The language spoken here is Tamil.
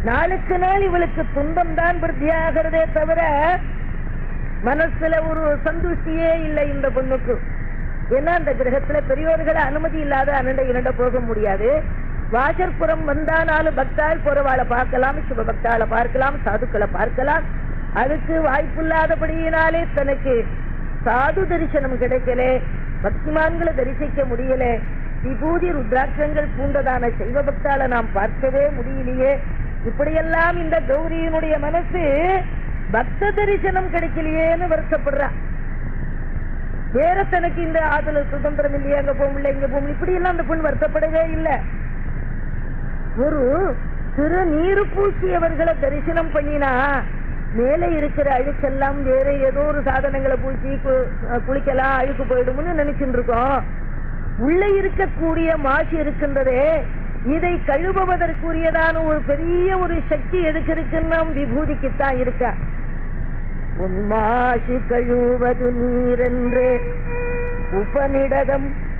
நாளுக்கு நாள் இவளுக்கு துன்பம் தான் விருத்தியாகிறதே தவிர மனசுல ஒரு சந்துஷ்டியே இல்லை இந்த பொண்ணுக்கு ஏன்னா அந்த கிரகத்துல பெரியோர்களை அனுமதி இல்லாத அனண்ட இரண்ட போக முடியாது வாசற்புறம் வந்தா நாலு பக்தாள் போறவாளை பார்க்கலாம் சிவ பக்தாளை பார்க்கலாம் சாதுக்களை பார்க்கலாம் அதுக்கு வாய்ப்பில்லாதபடியினாலே தனக்கு சாது தரிசனம் கிடைக்கல பக்திமான்களை தரிசிக்க முடியல விபூதி ருத்ராட்சங்கள் பூண்டதான சைவ பக்தாளை நாம் பார்க்கவே முடியலையே இப்படியெல்லாம் இந்த கௌரியினுடைய மனசு பக்த தரிசனம் கிடைக்கலையேன்னு வருத்தப்படுறா வேற தனக்கு இந்த ஆதல சுதந்திரம் இல்லையே அங்க போக முடியல இங்க போக முடியல இப்படி எல்லாம் அந்த பொண்ணு வருத்தப்படவே இல்லை ஒரு சிறு நீரு பூசியவர்களை தரிசனம் பண்ணினா மேலே இருக்கிற அழுக்கெல்லாம் வேற ஏதோ ஒரு சாதனங்களை பூசி கு- குளிக்கலாம் அழுக்கு போயிடும்னு நினைச்சுட்டு இருக்கோம் உள்ள இருக்கக்கூடிய மாசு இருக்கின்றதே இதை கழுவுவதற்குரியதான ஒரு பெரிய ஒரு சக்தி எதுக்கு இருக்குன்னா விபூதிக்குத்தான் இருக்கா உன் மாசு கழுவது நீரென்றே உபநிடதம்